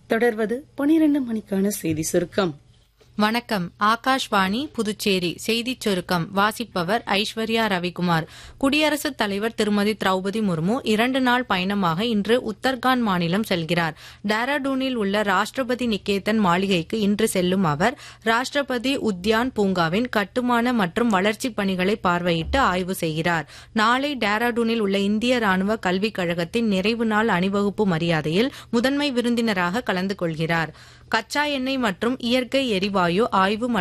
தொடர்வது பனிரெண்டு மணிக்கான செய்தி சுருக்கம் வணக்கம் ஆகாஷ்வாணி புதுச்சேரி செய்திச் சுருக்கம் வாசிப்பவர் ஐஸ்வர்யா ரவிக்குமார் குடியரசுத் தலைவர் திருமதி திரௌபதி முர்மு இரண்டு நாள் பயணமாக இன்று உத்தர்காண்ட் மாநிலம் செல்கிறார் டேராடூனில் உள்ள ராஷ்டிரபதி நிகேதன் மாளிகைக்கு இன்று செல்லும் அவர் ராஷ்டிரபதி உத்யான் பூங்காவின் கட்டுமான மற்றும் வளர்ச்சிப் பணிகளை பார்வையிட்டு ஆய்வு செய்கிறார் நாளை டேராடூனில் உள்ள இந்திய ராணுவ கல்விக் கழகத்தின் நிறைவு நாள் அணிவகுப்பு மரியாதையில் முதன்மை விருந்தினராக கலந்து கொள்கிறார் கச்சா எண்ணெய் மற்றும் இயற்கை எரிவாயு ஆய்வு